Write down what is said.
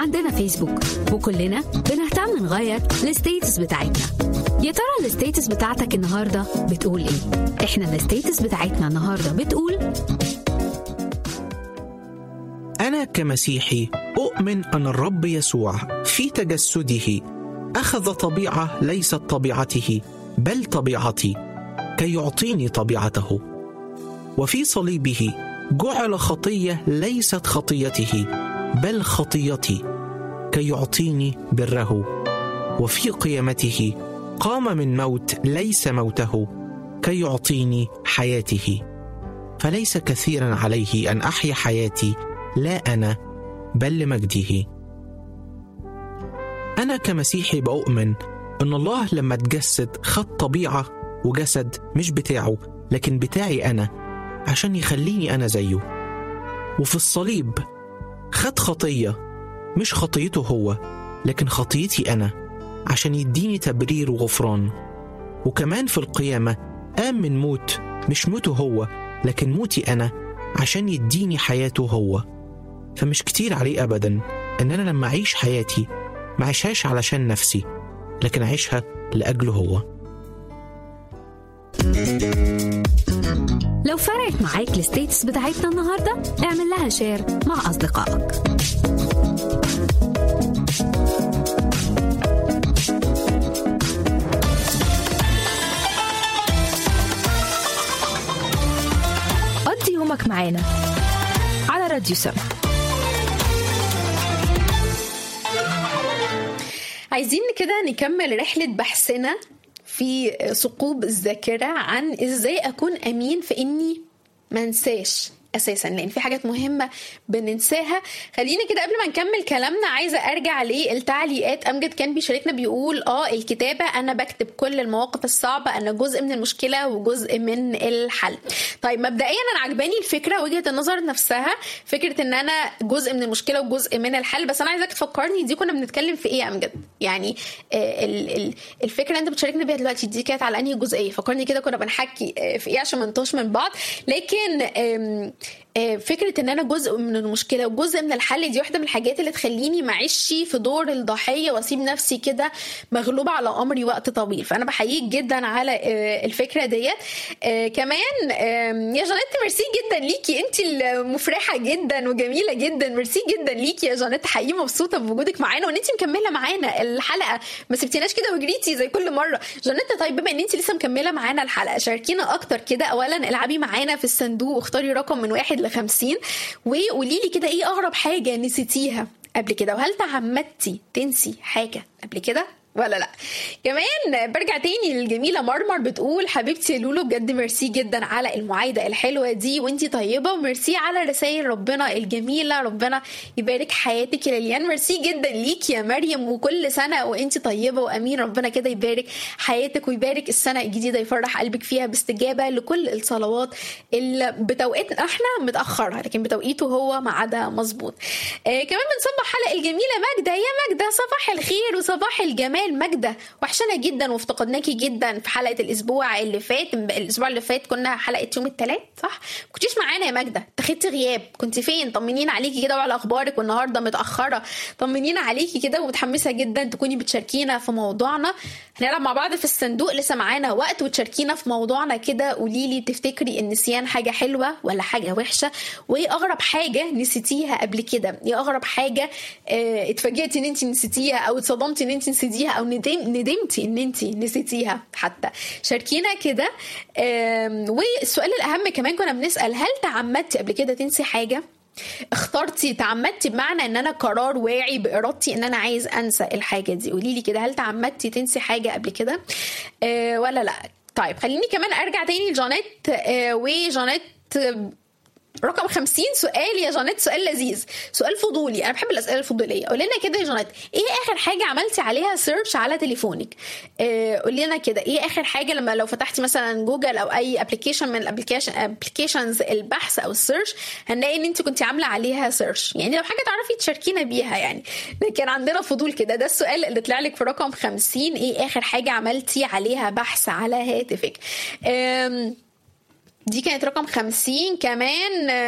عندنا فيسبوك وكلنا بنهتم نغير الستيتس بتاعتنا يا ترى الستيتس بتاعتك النهارده بتقول ايه احنا الستيتس بتاعتنا النهارده بتقول أنا كمسيحي أؤمن أن الرب يسوع في تجسده أخذ طبيعة ليست طبيعته بل طبيعتي كي يعطيني طبيعته وفي صليبه جعل خطية ليست خطيته بل خطيتي كي يعطيني بره وفي قيامته قام من موت ليس موته كي يعطيني حياته فليس كثيرا عليه ان احيا حياتي لا انا بل لمجده انا كمسيحي بؤمن ان الله لما تجسد خد طبيعه وجسد مش بتاعه لكن بتاعي انا عشان يخليني انا زيه وفي الصليب خد خطيه مش خطيته هو لكن خطيتي انا عشان يديني تبرير وغفران وكمان في القيامه قام من موت مش موته هو لكن موتي انا عشان يديني حياته هو فمش كتير عليه ابدا ان انا لما اعيش حياتي ما اعيشهاش علشان نفسي لكن اعيشها لاجله هو لو فرقت معاك الستيتس بتاعتنا النهارده اعمل لها شير مع اصدقائك قضي يومك معانا على راديو سما عايزين كده نكمل رحلة بحثنا في ثقوب الذاكرة عن ازاي اكون امين في اني منساش اساسا لان في حاجات مهمه بننساها خلينا كده قبل ما نكمل كلامنا عايزه ارجع للتعليقات امجد كان بيشاركنا بيقول اه الكتابه انا بكتب كل المواقف الصعبه انا جزء من المشكله وجزء من الحل طيب مبدئيا انا عجباني الفكره وجهه النظر نفسها فكره ان انا جزء من المشكله وجزء من الحل بس انا عايزاك تفكرني دي كنا بنتكلم في ايه يا امجد يعني آه، ال- ال- الفكره اللي انت بتشاركنا بيها دلوقتي دي كانت على انهي جزئيه فكرني كده كنا بنحكي آه، في ايه عشان ما نتوهش من بعض لكن آم، آه، فكره ان انا جزء من المشكله وجزء من الحل دي واحده من الحاجات اللي تخليني معيش في دور الضحيه واسيب نفسي كده مغلوبه على امري وقت طويل فانا بحييك جدا على آه، الفكره ديت آه، كمان آم، يا جانيت ميرسي جدا ليكي انت المفرحه جدا وجميله جدا ميرسي جدا ليكي يا جانيت حقيقي مبسوطه بوجودك معانا وان انت مكمله معانا الحلقه ما سبتيناش كده وجريتي زي كل مره جانيت طيب بما ان انت لسه مكمله معانا الحلقه شاركينا اكتر كده اولا العبي معانا في الصندوق واختاري رقم من واحد ل 50 وقولي لي كده ايه اغرب حاجه نسيتيها قبل كده وهل تعمدتي تنسي حاجه قبل كده ولا لا كمان برجع تاني للجميله مرمر بتقول حبيبتي يا لولو بجد ميرسي جدا على المعايده الحلوه دي وانتي طيبه وميرسي على رسائل ربنا الجميله ربنا يبارك حياتك يا ليليان ميرسي جدا ليك يا مريم وكل سنه وانتي طيبه وامين ربنا كده يبارك حياتك ويبارك السنه الجديده يفرح قلبك فيها باستجابه لكل الصلوات اللي بتوقيتنا احنا متاخرها لكن بتوقيته هو ميعادها مظبوط آه كمان بنصبح حلقه الجميله ماجده يا ماجده صباح الخير وصباح الجمال ماجده وحشنا جدا وافتقدناكي جدا في حلقه الاسبوع اللي فات الاسبوع اللي فات كنا حلقه يوم الثلاث صح ما كنتيش معانا يا ماجده اتخدتي غياب كنت فين طمنينا عليكي كده وعلى اخبارك والنهارده متاخره طمنينا عليكي كده ومتحمسه جدا تكوني بتشاركينا في موضوعنا هنلعب مع بعض في الصندوق لسه معانا وقت وتشاركينا في موضوعنا كده قولي لي تفتكري النسيان حاجه حلوه ولا حاجه وحشه وايه اغرب حاجه نسيتيها قبل كده ايه اغرب حاجه اه اتفاجئتي ان انت نسيتيها او اتصدمتي ان انت نسيتيها او ندم ندمتي ان انت نسيتيها حتى شاركينا كده آم، والسؤال الاهم كمان كنا بنسال هل تعمدتي قبل كده تنسي حاجه اخترتي تعمدتي بمعنى ان انا قرار واعي بارادتي ان انا عايز انسى الحاجه دي قولي لي كده هل تعمدتي تنسي حاجه قبل كده آه ولا لا طيب خليني كمان ارجع تاني لجانيت آه وجانيت آه، رقم 50 سؤال يا جانيت سؤال لذيذ سؤال فضولي انا بحب الاسئله الفضوليه قول لنا كده يا جانيت ايه اخر حاجه عملتي عليها سيرش على تليفونك آه قول لنا كده ايه اخر حاجه لما لو فتحتي مثلا جوجل او اي ابلكيشن من الابلكيشن ابلكيشنز البحث او السيرش هنلاقي ان انت كنت عامله عليها سيرش يعني لو حاجه تعرفي تشاركينا بيها يعني لكن عندنا فضول كده ده السؤال اللي طلع لك في رقم 50 ايه اخر حاجه عملتي عليها بحث على هاتفك آم، دي كانت رقم 50 كمان